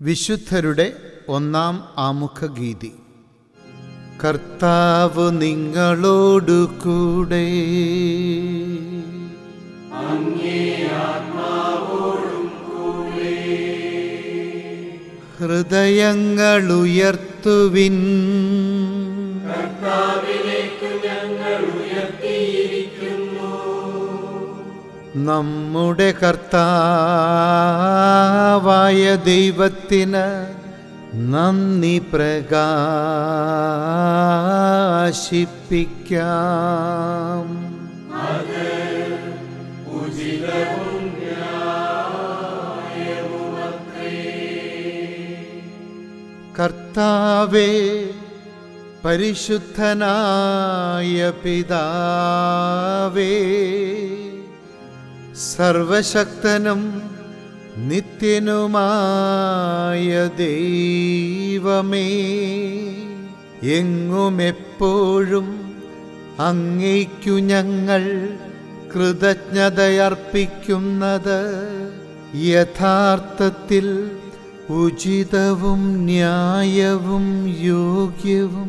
വിശുദ്ധരുടെ ഒന്നാം ആമുഖഗീതി കർത്താവ് നിങ്ങളോടു കൂടെ ഹൃദയങ്ങൾ ഉയർത്തുവിൻ നമ്മുടെ കർത്താവായ ദൈവത്തിന് നന്ദി പ്രകാശിപ്പിക്കാം കർത്താവേ പരിശുദ്ധനായ പിതാവേ സർവശക്തനും നിത്യനുമായ ദൈവമേ എങ്ങും എപ്പോഴും അങ്ങയ്ക്കു ഞങ്ങൾ കൃതജ്ഞതയർപ്പിക്കുന്നത് യഥാർത്ഥത്തിൽ ഉചിതവും ന്യായവും യോഗ്യവും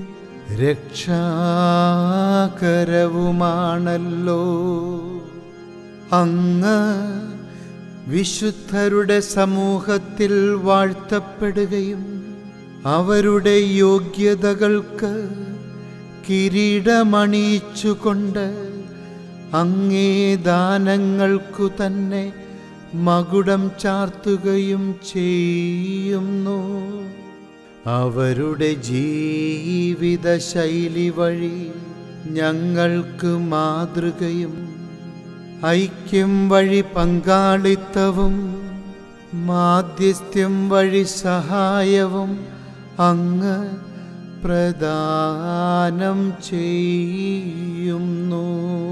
രക്ഷാകരവുമാണല്ലോ അങ്ങ് വിശുദ്ധരുടെ സമൂഹത്തിൽ വാഴ്ത്തപ്പെടുകയും അവരുടെ യോഗ്യതകൾക്ക് കിരീടമണിയിച്ചുകൊണ്ട് അങ്ങേ ദാനങ്ങൾക്കു തന്നെ മകുടം ചാർത്തുകയും ചെയ്യുന്നു അവരുടെ ജീവിത ശൈലി വഴി ഞങ്ങൾക്ക് മാതൃകയും ഐക്യം വഴി പങ്കാളിത്തവും മാധ്യസ്ഥ്യം വഴി സഹായവും അങ്ങ് പ്രദാനം ചെയ്യുന്നു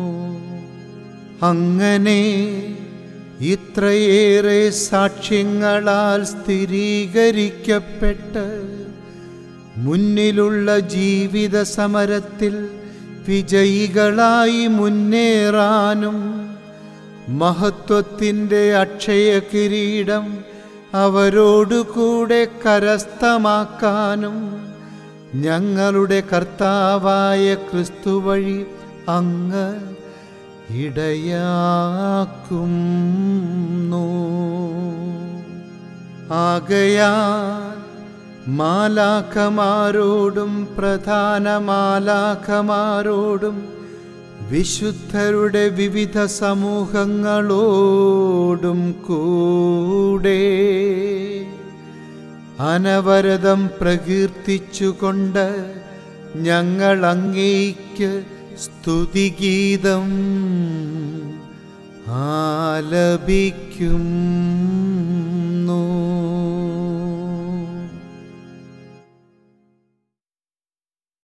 അങ്ങനെ ഇത്രയേറെ സാക്ഷ്യങ്ങളാൽ സ്ഥിരീകരിക്കപ്പെട്ട് മുന്നിലുള്ള ജീവിത സമരത്തിൽ വിജയികളായി മുന്നേറാനും മഹത്വത്തിൻ്റെ അക്ഷയ കിരീടം അവരോടുകൂടെ കരസ്ഥമാക്കാനും ഞങ്ങളുടെ കർത്താവായ ക്രിസ്തു വഴി അങ്ങ് ഇടയാക്കുന്നു ആകയാൽ മാലാഖമാരോടും പ്രധാന മാലാഖമാരോടും വിശുദ്ധരുടെ വിവിധ സമൂഹങ്ങളോടും കൂടെ അനവരതം പ്രകീർത്തിച്ചുകൊണ്ട് ഞങ്ങൾ അങ്ങേക്ക് സ്തുതിഗീതം ആലപിക്കും